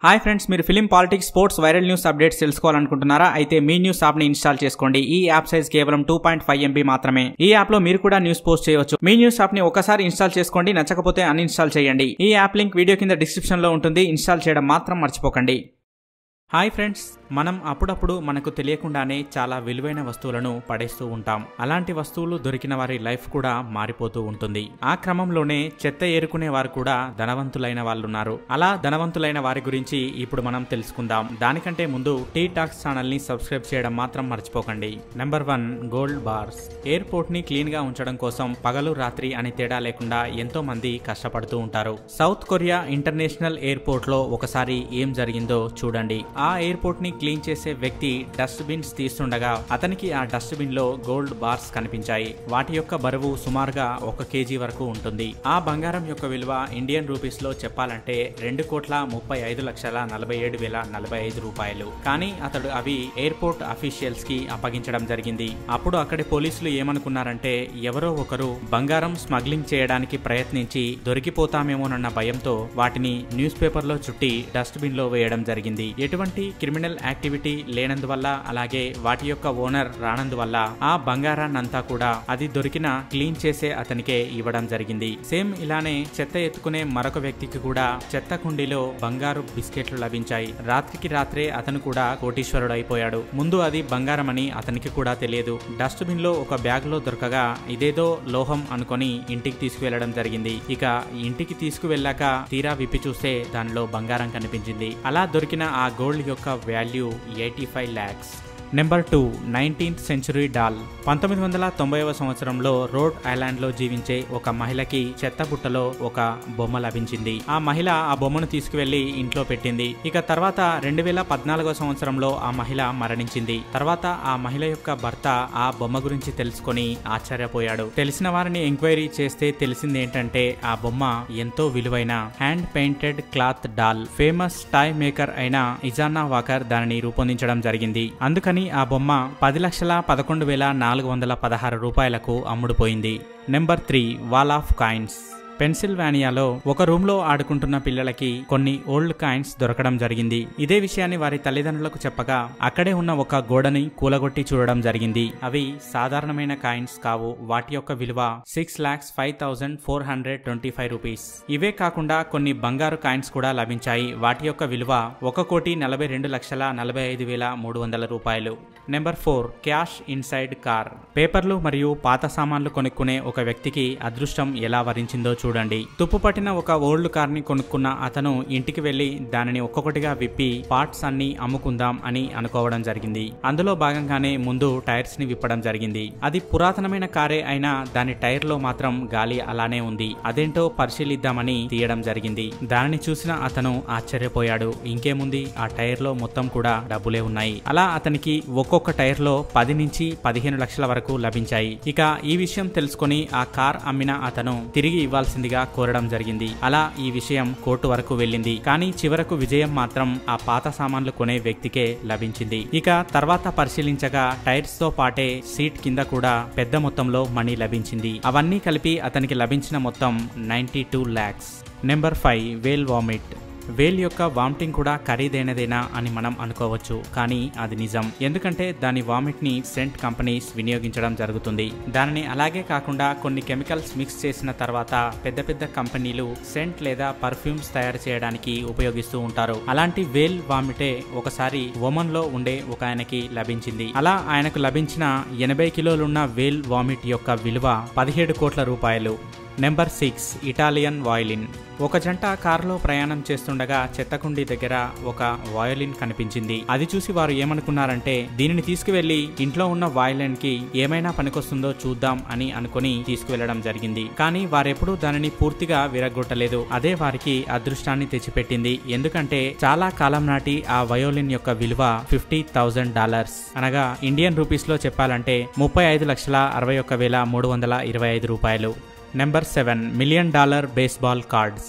hi friends మీరు film politics sports viral news updates తెలుసుకోవాలనుకుంటున్నారా అయితే మీ న్యూస్ యాప్ ని ఇన్స్టాల్ చేసుకోండి ఈ యాప్ సైజ్ కేవలం టూ పాయింట్ ఫైవ్ ఎంబీ మాత్రమే ఈ యాప్ లో మీరు కూడా న్యూస్ పోస్ట్ చేయవచ్చు మీ న్యూస్ యాప్ ని ఒకసారి ఇన్స్టాల్ చేసుకోండి నచ్చకపోతే అన్ఇన్స్టాల్ చేయండి ఈ యాప్ లింక్ వీడియో కింద డిస్క్రిప్షన్ లో ఉంటుంది ఇన్స్టాల్ చేయడం మాత్రం మర్చిపోకండి హాయ్ ఫ్రెండ్స్ మనం అప్పుడప్పుడు మనకు తెలియకుండానే చాలా విలువైన వస్తువులను పడేస్తూ ఉంటాం అలాంటి వస్తువులు దొరికిన వారి లైఫ్ కూడా మారిపోతూ ఉంటుంది ఆ క్రమంలోనే చెత్త ఏరుకునే వారు కూడా ధనవంతులైన వాళ్ళు ఉన్నారు అలా ధనవంతులైన వారి గురించి ఇప్పుడు మనం తెలుసుకుందాం దానికంటే ముందు టీ టాక్స్ ఛానల్ ని సబ్స్క్రైబ్ చేయడం మాత్రం మర్చిపోకండి number one gold bars airport ని క్లీన్ గా ఉంచడం కోసం పగలు రాత్రి అని తేడా లేకుండా ఎంతో మంది కష్టపడుతూ ఉంటారు సౌత్ కొరియా ఇంటర్నేషనల్ ఎయిర్పోర్ట్ లో ఒకసారి ఏం జరిగిందో చూడండి ఆ ఎయిర్పోర్ట్ ని క్లీన్ చేసే వ్యక్తి డస్ట్ బిన్స్ తీస్తుండగా అతనికి ఆ డస్ట్ బిన్ లో గోల్డ్ బార్స్ కనిపించాయి వాటి యొక్క బరువు సుమారుగా ఒక కేజీ వరకు ఉంటుంది ఆ బంగారం యొక్క విలువ ఇండియన్ రూపీస్ లో చెప్పాలంటే రెండు కోట్ల ముప్పై ఐదు లక్షల నలభై ఏడు వేల నలభై ఐదు రూపాయలు కానీ అతడు అవి ఎయిర్పోర్ట్ అఫీషియల్స్ కి అప్పగించడం జరిగింది అప్పుడు అక్కడి పోలీసులు ఏమనుకున్నారంటే ఎవరో ఒకరు బంగారం స్మగ్లింగ్ చేయడానికి ప్రయత్నించి దొరికిపోతామేమోనన్న భయంతో వాటిని న్యూస్ పేపర్ లో చుట్టి డస్ట్ బిన్ లో వేయడం జరిగింది ఎటువంటి క్రిమినల్ యాక్టివిటీ లేనందువల్ల అలాగే వాటి యొక్క ఓనర్ రానందువల్ల ఆ బంగారాన్నంతా కూడా అది దొరికిన క్లీన్ చేసే అతనికే ఇవ్వడం జరిగింది సేమ్ ఇలానే చెత్త ఎత్తుకునే మరొక వ్యక్తికి కూడా చెత్త కుండీలో బంగారు బిస్కెట్లు లభించాయి రాత్రికి రాత్రే అతను కూడా కోటీశ్వరుడు అయిపోయాడు ముందు అది బంగారం అని అతనికి కూడా తెలియదు డస్ట్ బిన్ లో ఒక బ్యాగ్ లో దొరకగా ఇదేదో లోహం అనుకొని ఇంటికి తీసుకువెళ్లడం జరిగింది ఇక ఇంటికి తీసుకువెళ్ళాక తీరా విప్పి చూస్తే దానిలో బంగారం కనిపించింది అలా దొరికిన ఆ గోల్డ్ యొక్క value eighty five lakhs number two nineteenth century doll పంతొమ్మిది వందల తొంభైవ సంవత్సరంలో రోడ్ ఐలాండ్ లో జీవించే ఒక మహిళకి చెత్త బుట్టలో ఒక బొమ్మ లభించింది ఆ మహిళ ఆ బొమ్మను తీసుకువెళ్లి ఇంట్లో పెట్టింది ఇక తర్వాత రెండు వేల పద్నాలుగో సంవత్సరంలో ఆ మహిళ మరణించింది తర్వాత ఆ మహిళ యొక్క భర్త ఆ బొమ్మ గురించి తెలుసుకొని ఆశ్చర్యపోయాడు తెలిసిన వారిని ఎంక్వైరీ చేస్తే తెలిసింది ఏంటంటే ఆ బొమ్మ ఎంతో విలువైన hand painted cloth doll famous toy maker అయిన ఇజానా వాకర్ దానిని రూపొందించడం జరిగింది అందుకని ఆ బొమ్మ పది లక్షల పదకొండు వేల నాలుగు వందల పదహారు రూపాయలకు అమ్ముడుపోయింది number three wall of coins పెన్సిల్వానియాలో ఒక రూమ్ లో ఆడుకుంటున్న పిల్లలకి కొన్ని ఓల్డ్ కాయిన్స్ దొరకడం జరిగింది ఇదే విషయాన్ని వారి తల్లిదండ్రులకు చెప్పగా అక్కడే ఉన్న ఒక గోడని కూలగొట్టి చూడడం జరిగింది అవి సాధారణమైన కాయిన్స్ కావు వాటి యొక్క విలువ six lakhs five thousand four hundred twenty five rupees ఇవే కాకుండా కొన్ని బంగారు కాయిన్స్ కూడా లభించాయి వాటి యొక్క విలువ ఒక కోటి నలభై రెండు లక్షల నలభై ఐదు వేల మూడు వందల రూపాయలు number four cash inside car పేపర్లు మరియు పాత సామాన్లు కొనుక్కునే ఒక వ్యక్తికి అదృష్టం ఎలా వరించిందో చూడండి తుప్పు పట్టిన ఒక ఓల్డ్ కార్ ని కొనుక్కున్న అతను ఇంటికి వెళ్లి దానిని ఒక్కొక్కటిగా విప్పి పార్ట్స్ అన్ని అమ్ముకుందాం అని అనుకోవడం జరిగింది అందులో భాగంగానే ముందు టైర్స్ ని విప్పడం జరిగింది అది పురాతనమైన కారే అయినా దాని టైర్ లో మాత్రం గాలి అలానే ఉంది అదేంటో పరిశీలిద్దామని తీయడం జరిగింది దానిని చూసిన అతను ఆశ్చర్యపోయాడు ఇంకేముంది ఆ టైర్ లో మొత్తం కూడా డబ్బులే ఉన్నాయి అలా అతనికి ఒక్కొక్క టైర్ లో పది నుంచి పదిహేను లక్షల వరకు లభించాయి ఇక ఈ విషయం తెలుసుకుని ఆ కార్ అమ్మిన అతను తిరిగి ఇవ్వాల్సిందిగా కోరడం జరిగింది అలా ఈ విషయం కోర్టు వరకు వెళ్ళింది కానీ చివరకు విజయం మాత్రం ఆ పాత సామాన్లు కొనే వ్యక్తికే లభించింది ఇక తర్వాత పరిశీలించగా టైర్స్ తో పాటే సీట్ కింద కూడా పెద్ద మొత్తంలో మనీ లభించింది అవన్నీ కలిపి అతనికి లభించిన మొత్తం ninety two lakhs number five whale vomit whale యొక్క వామిటింగ్ కూడా ఖరీదైనదేనా అని మనం అనుకోవచ్చు కానీ అది నిజం ఎందుకంటే దాని వామిట్ ని సెంట్ కంపెనీస్ వినియోగించడం జరుగుతుంది దానిని అలాగే కాకుండా కొన్ని కెమికల్స్ మిక్స్ చేసిన తర్వాత పెద్ద పెద్ద కంపెనీలు సెంట్ లేదా పర్ఫ్యూమ్స్ తయారు చేయడానికి ఉపయోగిస్తూ ఉంటారు అలాంటి వేల్ వామిటే ఒకసారి ఒమన్ లో ఉండే ఒక ఆయనకి లభించింది అలా ఆయనకు లభించిన ఎనభై కిలోలున్న వేల్ వామిట్ యొక్క విలువ పదిహేడు కోట్ల రూపాయలు నెంబర్ సిక్స్ ఇటాలియన్ వాయిలిన్ ఒక జంట కారులో ప్రయాణం చేస్తుండగా చెత్తకుండి దగ్గర ఒక వాయోలిన్ కనిపించింది అది చూసి వారు ఏమనుకున్నారంటే దీనిని తీసుకువెళ్లి ఇంట్లో ఉన్న వాయోలిన్ కి ఏమైనా పనికొస్తుందో చూద్దాం అని అనుకుని తీసుకువెళ్లడం జరిగింది కానీ వారెప్పుడూ దానిని పూర్తిగా విరగొట్టలేదు అదే వారికి అదృష్టాన్ని తెచ్చిపెట్టింది ఎందుకంటే చాలా కాలం నాటి ఆ వయోలిన్ యొక్క విలువ ఫిఫ్టీ థౌజండ్ డాలర్స్ అనగా ఇండియన్ రూపీస్ లో చెప్పాలంటే ముప్పై ఐదు లక్షల అరవై ఒక్క వేల మూడు వందల ఇరవై ఐదు రూపాయలు number seven million dollar baseball cards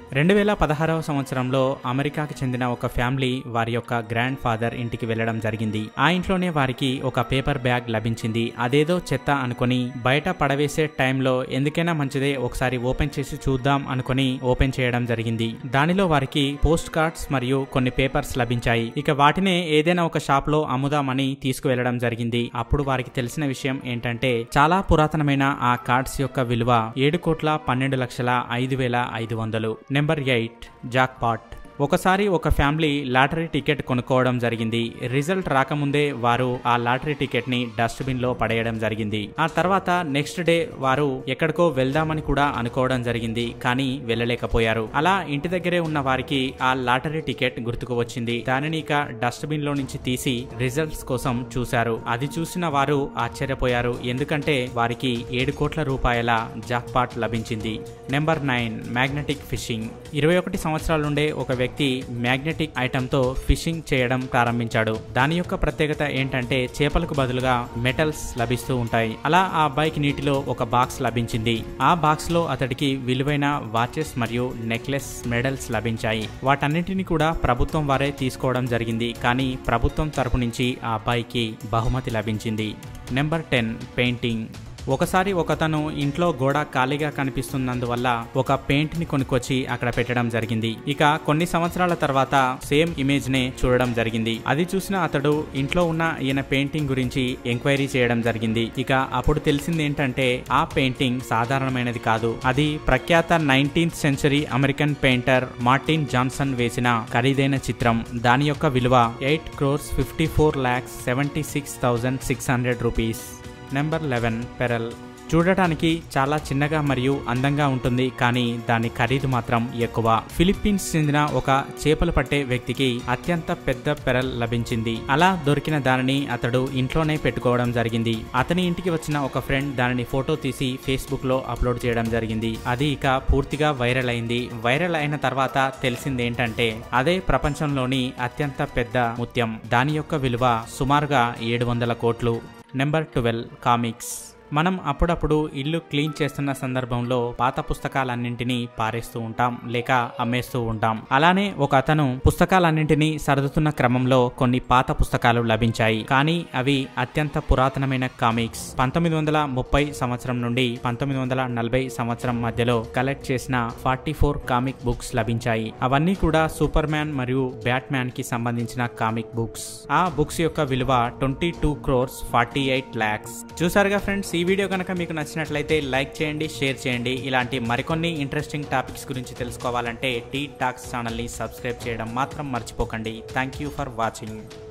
రెండు వేల పదహారవ సంవత్సరంలో అమెరికాకి చెందిన ఒక ఫ్యామిలీ వారి యొక్క గ్రాండ్ ఫాదర్ ఇంటికి వెళ్లడం జరిగింది ఆ ఇంట్లోనే వారికి ఒక పేపర్ బ్యాగ్ లభించింది అదేదో చెత్త అనుకొని బయట పడవేసే టైంలో ఎందుకైనా మంచిదే ఒకసారి ఓపెన్ చేసి చూద్దాం అనుకొని ఓపెన్ చేయడం జరిగింది దానిలో వారికి పోస్ట్ కార్డ్స్ మరియు కొన్ని పేపర్స్ లభించాయి ఇక వాటినే ఏదైనా ఒక షాప్ లో అమ్ముదామని తీసుకువెళ్లడం జరిగింది అప్పుడు వారికి తెలిసిన విషయం ఏంటంటే చాలా పురాతనమైన ఆ కార్డ్స్ యొక్క విలువ ఏడు కోట్ల పన్నెండు లక్షల ఐదు వేల ఐదు వందలు నెంబర్ ఎయిట్ జాక్ పాట్ ఒకసారి ఒక ఫ్యామిలీ లాటరీ టికెట్ కొనుక్కోవడం జరిగింది రిజల్ట్ రాకముందే వారు ఆ లాటరీ టికెట్ ని డస్ట్బిన్ లో పడేయడం జరిగింది ఆ తర్వాత నెక్స్ట్ డే వారు ఎక్కడికో వెళ్దామని కూడా అనుకోవడం జరిగింది కానీ వెళ్ళలేకపోయారు అలా ఇంటి దగ్గరే ఉన్న వారికి ఆ లాటరీ టికెట్ గుర్తుకు వచ్చింది దానిని ఇక డస్ట్బిన్ లో నుంచి తీసి రిజల్ట్స్ కోసం చూశారు అది చూసిన వారు ఆశ్చర్యపోయారు ఎందుకంటే వారికి ఏడు కోట్ల రూపాయల జాక్పాట్ లభించింది నెంబర్ నైన్ మ్యాగ్నెటిక్ ఫిషింగ్ ఇరవై ఒకటి సంవత్సరాల నుండే ఒక వ్యక్తి మ్యాగ్నెటిక్ ఐటమ్ తో ఫిషింగ్ చేయడం ప్రారంభించాడు దాని యొక్క ప్రత్యేకత ఏంటంటే చేపలకు బదులుగా మెటల్స్ లభిస్తూ ఉంటాయి అలా ఆ అబ్బాయికి నీటిలో ఒక బాక్స్ లభించింది ఆ బాక్స్ లో అతడికి విలువైన వాచెస్ మరియు నెక్లెస్ మెడల్స్ లభించాయి వాటన్నింటినీ కూడా ప్రభుత్వం వారే తీసుకోవడం జరిగింది కానీ ప్రభుత్వం తరపు నుంచి ఆ అబ్బాయికి బహుమతి లభించింది నెంబర్ టెన్ పెయింటింగ్ ఒకసారి ఒకతను ఇంట్లో గోడ ఖాళీగా కనిపిస్తున్నందువల్ల ఒక పెయింట్ ని కొనుక్కొచ్చి అక్కడ పెట్టడం జరిగింది ఇక కొన్ని సంవత్సరాల తర్వాత సేమ్ ఇమేజ్ నే చూడడం జరిగింది అది చూసిన అతడు ఇంట్లో ఉన్న ఈయన పెయింటింగ్ గురించి ఎంక్వైరీ చేయడం జరిగింది ఇక అప్పుడు తెలిసింది ఏంటంటే ఆ పెయింటింగ్ సాధారణమైనది కాదు అది ప్రఖ్యాత nineteenth century American painter Martin Johnson వేసిన ఖరీదైన చిత్రం దాని యొక్క విలువ eight crores fifty four lakhs seventy six thousand six hundred rupees number eleven pearl చూడటానికి చాలా చిన్నగా మరియు అందంగా ఉంటుంది కానీ దాని ఖరీదు మాత్రం ఎక్కువ ఫిలిప్పీన్స్ చెందిన ఒక చేపలు పట్టే వ్యక్తికి అత్యంత పెద్ద పెరల్ లభించింది అలా దొరికిన దానిని అతడు ఇంట్లోనే పెట్టుకోవడం జరిగింది అతని ఇంటికి వచ్చిన ఒక ఫ్రెండ్ దానిని ఫోటో తీసి ఫేస్బుక్ లో అప్లోడ్ చేయడం జరిగింది అది ఇక పూర్తిగా వైరల్ అయింది వైరల్ అయిన తర్వాత తెలిసింది ఏంటంటే అదే ప్రపంచంలోని అత్యంత పెద్ద ముత్యం దాని యొక్క విలువ సుమారుగా ఏడు వందల కోట్లు నెంబర్ ట్వెల్వ్ కామిక్స్ మనం అప్పుడప్పుడు ఇల్లు క్లీన్ చేస్తున్న సందర్భంలో పాత పుస్తకాలన్నింటినీ పారేస్తూ ఉంటాం లేక అమ్మేస్తూ ఉంటాం అలానే ఒక అతను పుస్తకాలన్నింటినీ సర్దుతున్న క్రమంలో కొన్ని పాత పుస్తకాలు లభించాయి కానీ అవి అత్యంత పురాతనమైన కామిక్స్ పంతొమ్మిది వందల ముప్పై సంవత్సరం నుండి పంతొమ్మిది వందల నలభై సంవత్సరం మధ్యలో కలెక్ట్ చేసిన ఫార్టీ ఫోర్ కామిక్ బుక్స్ లభించాయి అవన్నీ కూడా సూపర్ మ్యాన్ మరియు బ్యాట్ మ్యాన్ కి సంబంధించిన కామిక్ బుక్స్ ఆ బుక్స్ యొక్క విలువ twenty two crores forty eight lakhs చూసారుగా ఫ్రెండ్స్ ఈ వీడియో కనుక మీకు నచ్చినట్లయితే లైక్ చేయండి షేర్ చేయండి ఇలాంటి మరికొన్ని ఇంట్రెస్టింగ్ టాపిక్స్ గురించి తెలుసుకోవాలంటే టీ టాక్స్ ఛానల్ని సబ్స్క్రైబ్ చేయడం మాత్రం మర్చిపోకండి థ్యాంక్ యూ ఫర్ వాచింగ్